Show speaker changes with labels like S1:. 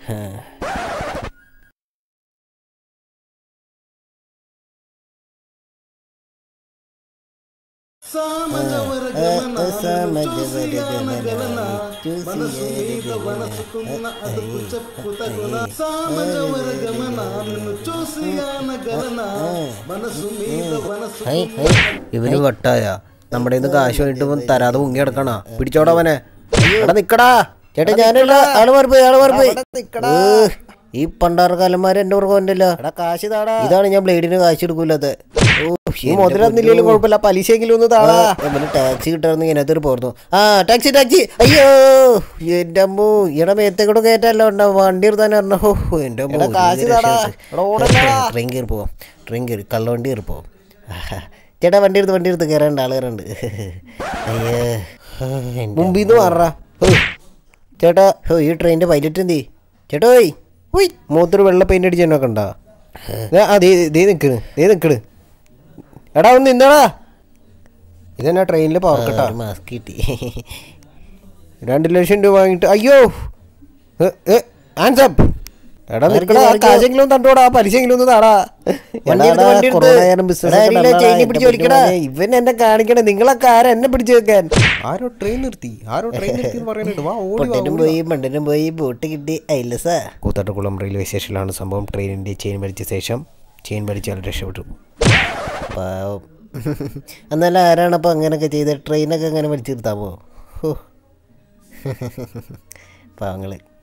S1: High, high, ഇവന് വട്ടായ നമ്മുടെ ഇന്ന് കാശ് വേണ്ടിട്ട് തരാതെ മുങ്ങി കിടക്കണ പിടിച്ചോടവനെ എടാ നിക്കടാ ചേട്ടാ ഞാനല്ല ആള് മാറിപ്പോയി ആള് മാറിപ്പോയി ഏഹ്, ഈ പണ്ടാറക്കാലന്മാര് എന്റെ പുറകെ വന്നില്ല കാശ് താടാ ഇതാണ് ഞാൻ ബ്ലേഡിന് കാശ് എടുക്കൂലത് ഈ മുതലൊന്നില്ലെങ്കിലും കുഴപ്പമില്ല പലിശയെങ്കിലും ഒന്ന് താടാ പിന്നെ ടാക്സി കിട്ടാറുണ്ട് ഇതിനകത്തൊരു പോർന്നു ആ ടാക്സി ടാക്സി അയ്യോ എന്റെ അമ്മോ ഇവിടെ മേത്തെ കൂടെ കയറ്റല്ലോ ഉണ്ടാവും വണ്ടി എടുത്താൻ പറഞ്ഞോ ഓ, എന്റെ അമ്മോ,
S2: കാശ് താടാ.
S1: ട്രെയിൻ കയറി പോവാം ട്രെയിൻ കയറി കള്ളവണ്ടി കയറി പോവാം ചേട്ടാ വണ്ടി എടുത്ത് വണ്ടി എടുത്ത് കയറാണ്ട് ആള് കയറുണ്ട് അയ്യേ മുമ്പിൽ നിന്ന് മാറാ ചേട്ടാ ഓ ഈ ട്രെയിനിൻ്റെ പൈലറ്റ് എന്തി ചേട്ടാ ഓയ് ഉയ് മൂത്തൊരു വെള്ള പെയിൻ്റ് അടിച്ച് എന്നൊക്കെ ഉണ്ടാ ആ ദേ ദേ നിൽക്കണ് ദേ നിൽക്കണ് എടാ ഒന്ന് നിന്നടാ ഇതെന്നാ ട്രെയിനിൽ പവർ കട്ടാ മാസ്ക് കിട്ടി രണ്ട് ലക്ഷം രൂപ വാങ്ങിയിട്ട് അയ്യോ ആൻസപ്പ് എടാ നിൽക്കടാ ആ കാശെങ്കിലും തണ്ടോടാ ആ പലിശയെങ്കിലും ഒന്ന് താടാ വണ്ടി എടുത്ത് വണ്ടി എടുത്ത് ഇവൻ എന്നെ കാണിക്കണേ നിങ്ങളൊക്കെ ആരാ എന്നെ പിടിച്ചു വെക്കാൻ
S2: ആരോ ട്രെയിൻ നിർത്തി ആരോ ട്രെയിൻ നിർത്തി എന്ന് പറയുന്നുണ്ട് വാ ഓടി വാ,
S1: പൊട്ടനും
S2: ഓടി വാ.
S1: പോയി മണ്ടനും പോയി ബോട്ട് കിട്ടി ഐലസാ കൂത്താട്ടുകുളം റെയിൽവേ സ്റ്റേഷനിലാണ് സംഭവം ട്രെയിനിൻ്റെ ചെയിൻ വലിച്ച ശേഷം ചെയിൻ വലിച്ചാൽ രക്ഷപ്പെട്ടു പാവം എന്നാലും ആരാണ് അപ്പോൾ അങ്ങനെയൊക്കെ ചെയ്ത് ട്രെയിനൊക്കെ അങ്ങനെ വലിച്ചു നിർത്താമോ ഹോ പാവങ്ങള്